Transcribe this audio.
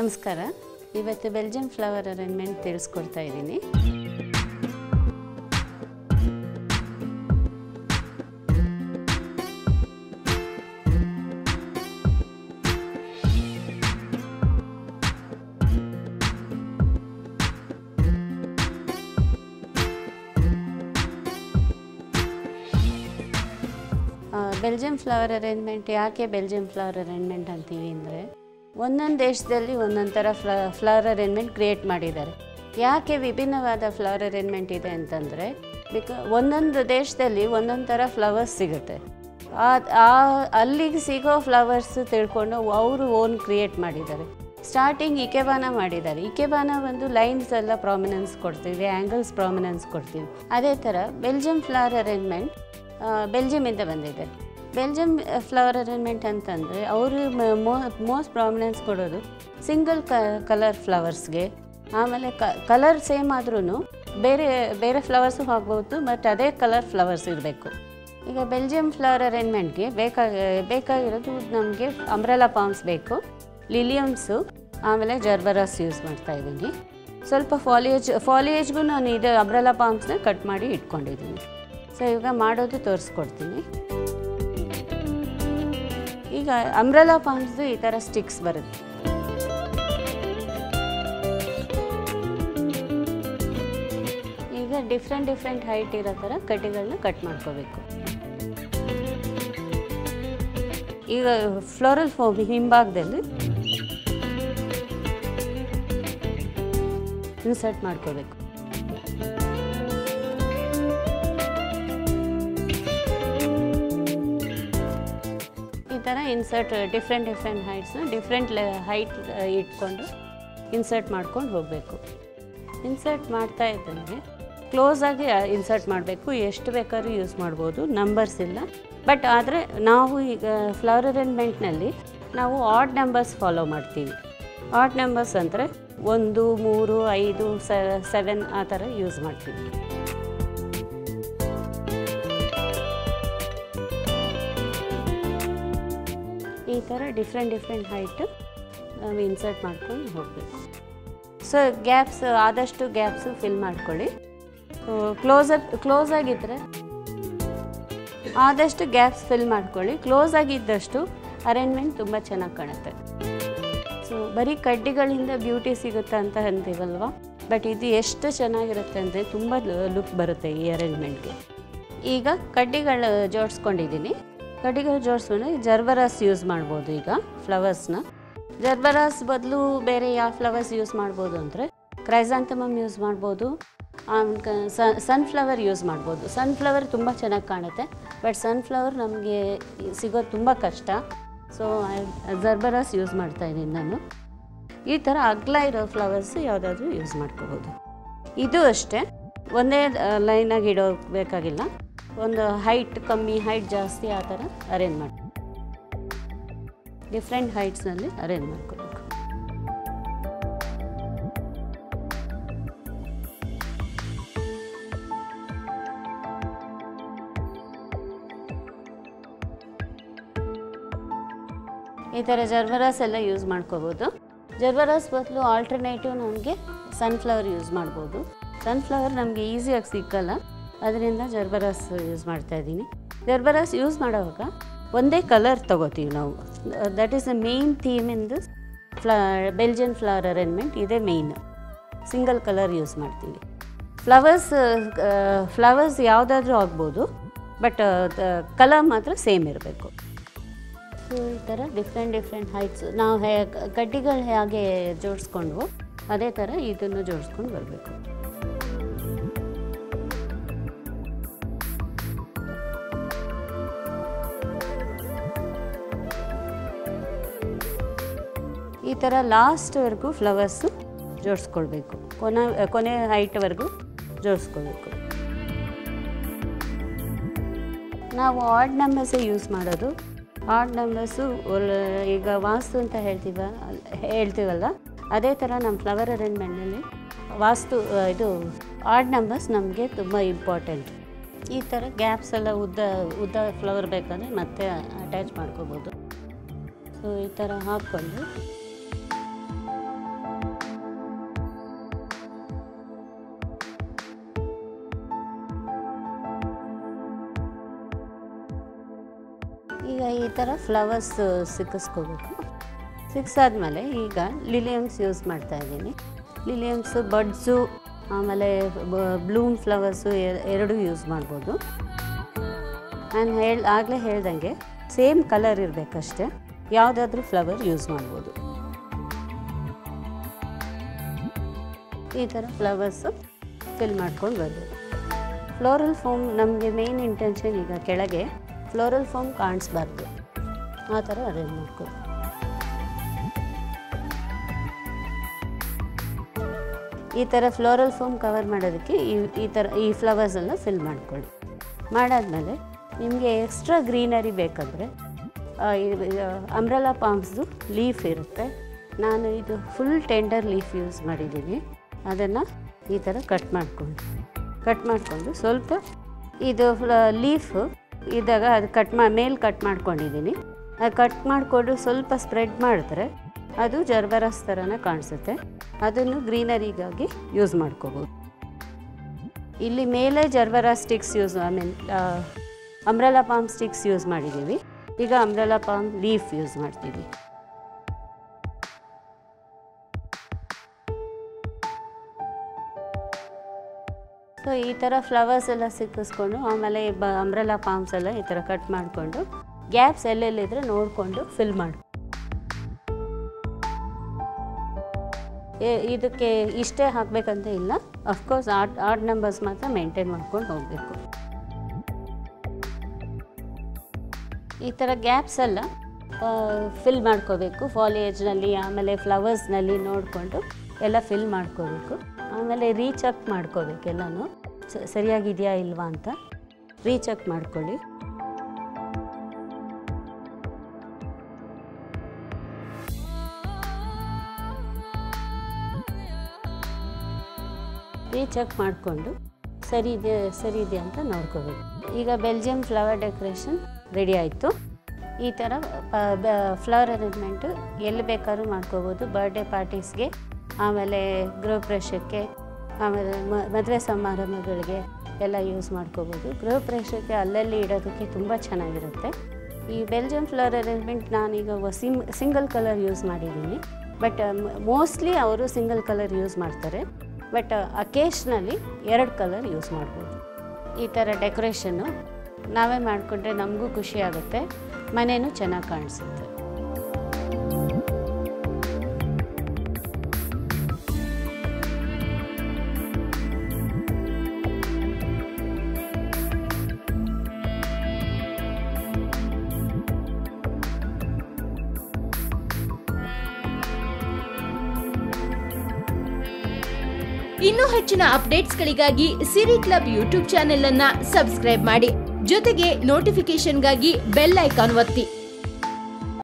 ನಮಸ್ಕಾರ ಇವತ್ತು Belgium flower arrangement ತಿಳಿಸ್ಕೊಡ್ತಾ ಇದ್ದೀನಿ ಬೆಲ್ಜಿಯಂ ಫ್ಲವರ್ ಅರೇಂಜ್ಮೆಂಟ್ ಯಾಕೆ ಬೆಲ್ಜಿಯಂ ಫ್ಲವರ್ ಅರೇಂಜ್ಮೆಂಟ್ ಅಂತೀವಿ ಅಂದರೆ ಒಂದೊಂದು ದೇಶದಲ್ಲಿ ಒಂದೊಂದು ಥರ ಫ್ಲ ಫ್ಲವರ್ ಅರೇಂಜ್ಮೆಂಟ್ ಕ್ರಿಯೇಟ್ ಮಾಡಿದ್ದಾರೆ ಯಾಕೆ ವಿಭಿನ್ನವಾದ ಫ್ಲವರ್ ಅರೇಂಜ್ಮೆಂಟ್ ಇದೆ ಅಂತಂದರೆ ಬಿಕಾ ಒಂದೊಂದು ದೇಶದಲ್ಲಿ ಒಂದೊಂದು ಥರ ಫ್ಲವರ್ಸ್ ಸಿಗುತ್ತೆ ಆ ಆ- ಅಲ್ಲಿಗೆ ಸಿಗೋ ಫ್ಲವರ್ಸ್ ತಿಳ್ಕೊಂಡು ಅವರು ಓನ್ ಕ್ರಿಯೇಟ್ ಮಾಡಿದ್ದಾರೆ ಸ್ಟಾರ್ಟಿಂಗ್ ಇಕೆಬಾನ ಮಾಡಿದ್ದಾರೆ ಇಕೆಬಾನ ಒಂದು ಲೈನ್ಸ್ ಎಲ್ಲ ಪ್ರಾಮಿನೆನ್ಸ್ ಕೊಡ್ತೀವಿ ಆ್ಯಂಗಲ್ಸ್ ಪ್ರಾಮಿನೆನ್ಸ್ ಕೊಡ್ತೀವಿ ಅದೇ ಥರ ಬೆಲ್ಜಿಯಂ ಫ್ಲವರ್ ಅರೇಂಜ್ಮೆಂಟ್ ಬೆಲ್ಜಿಯಮಿಂದ ಬಂದಿದೆ ಬೆಲ್ಜಿಯಂ ಫ್ಲವರ್ ಅರೇಂಜ್ಮೆಂಟ್ ಅಂತಂದರೆ ಅವರು ಮೋಸ್ಟ್ ಪ್ರಾಮಿನೆನ್ಸ್ ಕೊಡೋದು ಸಿಂಗಲ್ ಕ ಕಲರ್ ಫ್ಲವರ್ಸ್ಗೆ ಆಮೇಲೆ ಕ ಕಲರ್ ಸೇಮ್ ಆದ್ರೂ ಬೇರೆ ಬೇರೆ ಫ್ಲವರ್ಸು ಆಗ್ಬೋದು ಬಟ್ ಅದೇ ಕಲರ್ ಫ್ಲವರ್ಸ್ ಇರಬೇಕು ಈಗ ಬೆಲ್ಜಿಯಂ ಫ್ಲವರ್ ಅರೇಂಜ್ಮೆಂಟ್ಗೆ ಬೇಕಾಗ ಬೇಕಾಗಿರೋದು ನಮಗೆ ಅಂಬ್ರೆಲಾ ಪಾಮ್ಸ್ ಬೇಕು ಲಿಲಿಯಮ್ಸು ಆಮೇಲೆ ಜರ್ಬರಾಸ್ ಯೂಸ್ ಮಾಡ್ತಾ ಇದ್ದೀನಿ ಸ್ವಲ್ಪ ಫಾಲಿಯೇಜ್ ಫಾಲಿಯೇಜ್ಗೂ ನಾನು ಇದು ಅಂಬ್ರೆಲಾ ಪಾಮ್ಸ್ನ ಕಟ್ ಮಾಡಿ ಇಟ್ಕೊಂಡಿದ್ದೀನಿ ಸೊ ಈಗ ಮಾಡೋದು ತೋರಿಸ್ಕೊಡ್ತೀನಿ ಈಗ ಅಂಬ್ರೆಲಾ ಪಾಮ್ಸ್ದು ಈ ಥರ ಸ್ಟಿಕ್ಸ್ ಬರುತ್ತೆ ಈಗ ಡಿಫ್ರೆಂಟ್ ಡಿಫ್ರೆಂಟ್ ಹೈಟ್ ಇರೋ ಥರ ಕಡ್ಡಿಗಳನ್ನ ಕಟ್ ಮಾಡ್ಕೋಬೇಕು ಈಗ ಫ್ಲೋರಲ್ ಫೋಮ್ ಹಿಂಭಾಗದಲ್ಲಿ ಇನ್ಸರ್ಟ್ ಮಾಡ್ಕೋಬೇಕು ಈ ಥರ ಇನ್ಸರ್ಟ್ ಡಿಫ್ರೆಂಟ್ ಡಿಫ್ರೆಂಟ್ ಹೈಟ್ಸ್ನ ಡಿಫ್ರೆಂಟ್ ಲೆ ಹೈಟ್ ಇಟ್ಕೊಂಡು ಇನ್ಸರ್ಟ್ ಮಾಡ್ಕೊಂಡು ಹೋಗಬೇಕು ಇನ್ಸರ್ಟ್ ಮಾಡ್ತಾ ಇದ್ದಂಗೆ ಕ್ಲೋಸಾಗಿ ಇನ್ಸರ್ಟ್ ಮಾಡಬೇಕು ಎಷ್ಟು ಬೇಕಾದ್ರೂ ಯೂಸ್ ಮಾಡ್ಬೋದು ನಂಬರ್ಸ್ ಇಲ್ಲ ಬಟ್ ಆದರೆ ನಾವು ಈಗ ಫ್ಲವರ್ ಅರೇಂಜ್ಮೆಂಟ್ನಲ್ಲಿ ನಾವು ಆಡ್ ನಂಬರ್ಸ್ ಫಾಲೋ ಮಾಡ್ತೀವಿ ಆಡ್ ನಂಬರ್ಸ್ ಅಂದರೆ ಒಂದು ಮೂರು ಐದು ಸೆವೆನ್ ಆ ಥರ ಯೂಸ್ ಮಾಡ್ತೀವಿ ಈ ಥರ ಡಿಫ್ರೆಂಟ್ ಡಿಫ್ರೆಂಟ್ ಹೈಟ್ ನಾವು ಇನ್ಸರ್ಟ್ ಮಾಡ್ಕೊಂಡು ಹೋಗಬೇಕು ಸೊ ಗ್ಯಾಪ್ಸ್ ಆದಷ್ಟು ಗ್ಯಾಪ್ಸು ಫಿಲ್ ಮಾಡ್ಕೊಳ್ಳಿ ಕ್ಲೋಸ್ ಕ್ಲೋಸ್ ಆಗಿದ್ದರೆ ಆದಷ್ಟು ಗ್ಯಾಪ್ಸ್ ಫಿಲ್ ಮಾಡ್ಕೊಳ್ಳಿ ಕ್ಲೋಸ್ ಆಗಿದ್ದಷ್ಟು ಅರೇಂಜ್ಮೆಂಟ್ ತುಂಬ ಚೆನ್ನಾಗಿ ಕಾಣುತ್ತೆ ಸೊ ಬರೀ ಕಡ್ಡಿಗಳಿಂದ ಬ್ಯೂಟಿ ಸಿಗುತ್ತೆ ಅಂತ ಅಂತೀವಲ್ವ ಬಟ್ ಇದು ಎಷ್ಟು ಚೆನ್ನಾಗಿರುತ್ತೆ ಅಂದರೆ ತುಂಬ ಲುಕ್ ಬರುತ್ತೆ ಈ ಅರೇಂಜ್ಮೆಂಟ್ಗೆ ಈಗ ಕಡ್ಡಿಗಳು ಜೋಡಿಸ್ಕೊಂಡಿದ್ದೀನಿ ಕಡ್ಡಿಗಳು ಜೋಡಿಸ್ಕೊಂಡು ಜರ್ಬರಾಸ್ ಯೂಸ್ ಮಾಡ್ಬೋದು ಈಗ ಫ್ಲವರ್ಸ್ನ ಜರ್ಬರಾಸ್ ಬದಲು ಬೇರೆ ಯಾವ ಫ್ಲವರ್ಸ್ ಯೂಸ್ ಮಾಡ್ಬೋದು ಅಂದರೆ ಕ್ರೈಸಾಂತಮಮ್ ಯೂಸ್ ಮಾಡ್ಬೋದು ಸನ್ಫ್ಲವರ್ ಯೂಸ್ ಮಾಡ್ಬೋದು ಸನ್ಫ್ಲವರ್ ತುಂಬ ಚೆನ್ನಾಗಿ ಕಾಣುತ್ತೆ ಬಟ್ ಸನ್ಫ್ಲವರ್ ನಮಗೆ ಸಿಗೋದು ತುಂಬ ಕಷ್ಟ ಸೊ ಜರ್ಬರಾಸ್ ಯೂಸ್ ಮಾಡ್ತಾಯಿದ್ದೀನಿ ನಾನು ಈ ಥರ ಅಗ್ಲ ಇರೋ ಫ್ಲವರ್ಸ್ ಯಾವುದಾದ್ರೂ ಯೂಸ್ ಮಾಡ್ಕೋಬೋದು ಇದು ಅಷ್ಟೇ ಒಂದೇ ಲೈನಾಗಿ ಇಡೋ ಬೇಕಾಗಿಲ್ಲ ಒಂದು ಹೈಟ್ ಕಮ್ಮಿ ಹೈಟ್ ಜಾಸ್ತಿ ಆ ಥರ ಅರೇಂಜ್ ಮಾಡಿ ಡಿಫ್ರೆಂಟ್ ಹೈಟ್ಸ್ನಲ್ಲಿ ಅರೇಂಜ್ ಮಾಡ್ಕೋಬೇಕು ಈ ಥರ ಜರ್ಬರಾಸ್ ಎಲ್ಲ ಯೂಸ್ ಮಾಡ್ಕೋಬೋದು ಜರ್ಬರಾಸ್ ಬದಲು ಆಲ್ಟರ್ನೇಟಿವ್ ನಮಗೆ ಸನ್ಫ್ಲವರ್ ಯೂಸ್ ಮಾಡ್ಬೋದು ಸನ್ಫ್ಲವರ್ ನಮಗೆ ಈಸಿಯಾಗಿ ಸಿಕ್ಕಲ್ಲ ಅದರಿಂದ ಜರ್ಬರಾಸ್ ಯೂಸ್ ಮಾಡ್ತಾ ಇದ್ದೀನಿ ಜರ್ಬರಾಸ್ ಯೂಸ್ ಮಾಡುವಾಗ ಒಂದೇ ಕಲರ್ ತಗೋತೀವಿ ನಾವು that is the main theme in this ಫ್ಲ ಬೆಲ್ಜಿಯನ್ ಫ್ಲವರ್ ಅರೇಂಜ್ಮೆಂಟ್ ಇದೇ ಮೇಯ್ನ್ ಸಿಂಗಲ್ ಕಲರ್ ಯೂಸ್ ಮಾಡ್ತೀವಿ ಫ್ಲವರ್ಸ್ ಫ್ಲವರ್ಸ್ ಯಾವುದಾದ್ರೂ ಆಗ್ಬೋದು ಬಟ್ ಕಲರ್ ಮಾತ್ರ ಸೇಮ್ ಇರಬೇಕು ಸೊ ಈ ಥರ ಡಿಫ್ರೆಂಟ್ ಡಿಫ್ರೆಂಟ್ ಹೈಟ್ಸ್ ನಾವು ಹೇ ಕಡ್ಡಿಗಳು ಹೇಗೆ ಜೋಡಿಸ್ಕೊಂಡ್ವು ಅದೇ ಥರ ಇದನ್ನು ಜೋಡಿಸ್ಕೊಂಡು ಬರಬೇಕು ಈ ಥರ ಲಾಸ್ಟ್ವರೆಗೂ ಫ್ಲವರ್ಸು ಜೋಡಿಸ್ಕೊಳ್ಬೇಕು ಕೊನೆ ಕೊನೆ ಹೈಟ್ವರೆಗೂ ಜೋಡಿಸ್ಕೊಳ್ಬೇಕು ನಾವು ಆಡ್ ನಂಬರ್ಸೇ ಯೂಸ್ ಮಾಡೋದು ಆಡ್ ನಂಬರ್ಸು ಈಗ ವಾಸ್ತು ಅಂತ ಹೇಳ್ತೀವ ಹೇಳ್ತೀವಲ್ಲ ಅದೇ ಥರ ನಮ್ಮ ಫ್ಲವರ್ ಅರೇಂಜ್ಮೆಂಟ್ನಲ್ಲಿ ವಾಸ್ತು ಆ, ಇದು ಆಡ್ ನಂಬರ್ಸ್ ನಮಗೆ ತುಂಬ ಇಂಪಾರ್ಟೆಂಟ್ ಈ ಥರ ಗ್ಯಾಪ್ಸ್ ಎಲ್ಲ ಉದ್ದ ಉದ್ದ ಫ್ಲವರ್ ಬೇಕಂದರೆ ಮತ್ತೆ ಅಟ್ಯಾಚ್ ಮಾಡ್ಕೋಬೋದು ಸೊ ಈ ಥರ ಹಾಕ್ಕೊಂಡು ಈಗ ಈ ಥರ ಫ್ಲವರ್ಸ್ ಸಿಕ್ಕಿಸ್ಕೋಬೇಕು ಸಿಕ್ಸಾದ್ಮೇಲೆ ಈಗ ಲಿಲಿಯಮ್ಸ್ ಯೂಸ್ ಮಾಡ್ತಾ ಇದ್ದೀನಿ ಲಿಲಿಯಮ್ಸು ಬಡ್ಸು ಆಮೇಲೆ ಬ್ಲೂಮ್ ಫ್ಲವರ್ಸು ಎರಡೂ ಯೂಸ್ ಮಾಡ್ಬೋದು ನಾನು ಹೇಳಿ ಆಗಲೇ ಹೇಳ್ದಂಗೆ ಸೇಮ್ ಕಲರ್ ಇರಬೇಕಷ್ಟೆ ಯಾವುದಾದ್ರೂ ಫ್ಲವರ್ ಯೂಸ್ ಮಾಡ್ಬೋದು ಈ ಥರ ಫ್ಲವರ್ಸು ಫಿಲ್ ಮಾಡ್ಕೊಂಡು ಬರ್ಬೋದು ಫ್ಲೋರಲ್ ಫೋಮ್ ನಮಗೆ ಮೇನ್ ಇಂಟೆನ್ಷನ್ ಈಗ ಕೆಳಗೆ ಫ್ಲೋರಲ್ ಫೋಮ್ ಕಾಣಿಸ್ಬಾರ್ದು ಆ ಥರ ಅರೇಂಜ್ ಮಾಡ್ಕೊಳ್ಳಿ ಈ ಥರ ಫ್ಲೋರಲ್ ಫೋಮ್ ಕವರ್ ಮಾಡೋದಕ್ಕೆ ಈ ಈ ಥರ ಈ ಫ್ಲವರ್ಸನ್ನು ಫಿಲ್ ಮಾಡ್ಕೊಳ್ಳಿ ಮಾಡಾದಮೇಲೆ ನಿಮಗೆ ಎಕ್ಸ್ಟ್ರಾ ಗ್ರೀನರಿ ಬೇಕಂದರೆ ಅಂಬ್ರಲಾ ಪಾಮ್ಸ್ದು ಲೀಫ್ ಇರುತ್ತೆ ನಾನು ಇದು ಫುಲ್ ಟೆಂಡರ್ ಲೀಫ್ ಯೂಸ್ ಮಾಡಿದ್ದೀನಿ ಅದನ್ನು ಈ ಥರ ಕಟ್ ಮಾಡಿಕೊಂಡು ಕಟ್ ಮಾಡಿಕೊಂಡು ಸ್ವಲ್ಪ ಇದು ಲೀಫ್ ಇದ್ದಾಗ ಅದು ಕಟ್ ಮಾ ಮೇಲೆ ಕಟ್ ಮಾಡ್ಕೊಂಡಿದ್ದೀನಿ ಅದು ಕಟ್ ಮಾಡಿಕೊಂಡು ಸ್ವಲ್ಪ ಸ್ಪ್ರೆಡ್ ಮಾಡಿದ್ರೆ ಅದು ಜರ್ಬರಸ್ ಥರನೇ ಕಾಣಿಸುತ್ತೆ ಅದನ್ನು ಗ್ರೀನರಿಗಾಗಿ ಯೂಸ್ ಮಾಡ್ಕೋಬೋದು ಇಲ್ಲಿ ಮೇಲೆ gerbera sticks use I mean umbrella palm sticks use ಮಾಡಿದ್ದೀವಿ ಈಗ ಅಂಬ್ರೆಲಾ ಪಾಮ್ ಲೀಫ್ ಯೂಸ್ ಮಾಡ್ತೀವಿ ಸೊ ಈ ಥರ ಫ್ಲವರ್ಸ್ ಎಲ್ಲ ಸಿಕ್ಕಿಸ್ಕೊಂಡು ಆಮೇಲೆ ಬ ಅಂಬ್ರೆಲಾ ಪಾಮ್ಸ್ ಎಲ್ಲ ಈ ಥರ ಕಟ್ ಮಾಡಿಕೊಂಡು ಗ್ಯಾಪ್ಸ್ ಎಲ್ಲೆಲ್ಲಿದ್ರೆ ನೋಡಿಕೊಂಡು ಫಿಲ್ ಮಾಡಿ ಇದಕ್ಕೆ ಇಷ್ಟೇ ಹಾಕಬೇಕಂತ ಇಲ್ಲ ಅಫ್ಕೋರ್ಸ್ ಆಡ್ ಆಡ್ ನಂಬರ್ಸ್ ಮಾತ್ರ ಮೇಂಟೈನ್ ಮಾಡ್ಕೊಂಡು ಹೋಗಬೇಕು ಈ ಥರ ಗ್ಯಾಪ್ಸ್ ಎಲ್ಲ ಫಿಲ್ ಮಾಡ್ಕೋಬೇಕು ಫಾಲಿಯೇಜ್ನಲ್ಲಿ ಆಮೇಲೆ ಫ್ಲವರ್ಸ್ನಲ್ಲಿ ನೋಡಿಕೊಂಡು ಎಲ್ಲ ಫಿಲ್ ಮಾಡ್ಕೋಬೇಕು ಆಮೇಲೆ ರೀಚಕ್ ಮಾಡ್ಕೋಬೇಕು ಎಲ್ಲನೂ ಸರಿಯಾಗಿದೆಯಾ ಇಲ್ವಾ ಅಂತ ರೀಚಕ್ ಮಾಡ್ಕೊಳ್ಳಿ ರೀಚೆಕ್ ಮಾಡಿಕೊಂಡು ಸರಿ ಇದೆ ಸರಿ ಇದೆ ಅಂತ ನೋಡ್ಕೋಬೇಕು ಈಗ ಬೆಲ್ಜಿಯಂ ಫ್ಲವರ್ ಡೆಕೋರೇಷನ್ ರೆಡಿ ಆಯಿತು ಈ ಥರ ಫ್ಲವರ್ ಅರೇಂಜ್ಮೆಂಟು ಎಲ್ಲಿ ಬೇಕಾದ್ರೂ ಮಾಡ್ಕೋಬೋದು ಬರ್ಡೇ ಪಾರ್ಟೀಸ್ಗೆ ಆಮೇಲೆ ಗೃಹ ಪ್ರವೇಶಕ್ಕೆ ಆಮೇಲೆ ಮದುವೆ ಸಮಾರಂಭಗಳಿಗೆ ಎಲ್ಲ ಯೂಸ್ ಮಾಡ್ಕೋಬೋದು ಗೃಹ ಪ್ರವೇಶಕ್ಕೆ ಅಲ್ಲಲ್ಲಿ ಇಡೋದಕ್ಕೆ ತುಂಬ ಚೆನ್ನಾಗಿರುತ್ತೆ ಈ ಬೆಲ್ಜಿಯಂ ಫ್ಲವರ್ ಅರೇಂಜ್ಮೆಂಟ್ ನಾನೀಗ ಸಿಮ್ ಸಿಂಗಲ್ ಕಲರ್ ಯೂಸ್ ಮಾಡಿದ್ದೀನಿ ಬಟ್ ಮೋಸ್ಟ್ಲಿ ಅವರು ಸಿಂಗಲ್ ಕಲರ್ ಯೂಸ್ ಮಾಡ್ತಾರೆ ಬಟ್ ಅಕೇಶ್ನಲ್ಲಿ ಎರಡು ಕಲರ್ ಯೂಸ್ ಮಾಡ್ಬೋದು ಈ ಥರ ಡೆಕೋರೇಷನ್ನು ನಾವೇ ಮಾಡಿಕೊಂಡ್ರೆ ನಮಗೂ ಖುಷಿ ಆಗುತ್ತೆ ಮನೇನೂ ಚೆನ್ನಾಗಿ ಕಾಣಿಸುತ್ತೆ ಇನ್ನು ಹೆಚ್ಚಿನ ಅಪ್ಡೇಟ್ಸ್ಗಳಿಗಾಗಿ ಸಿರಿ ಕ್ಲಬ್ ಯೂಟ್ಯೂಬ್ ಚಾನೆಲ್ ಅನ್ನ ಸಬ್ಸ್ಕ್ರೈಬ್ ಮಾಡಿ ಜೊತೆಗೆ ನೋಟಿಫಿಕೇಶನ್ಗಾಗಿ ಬೆಲ್ ಐಕಾನ್ ಒತ್ತಿ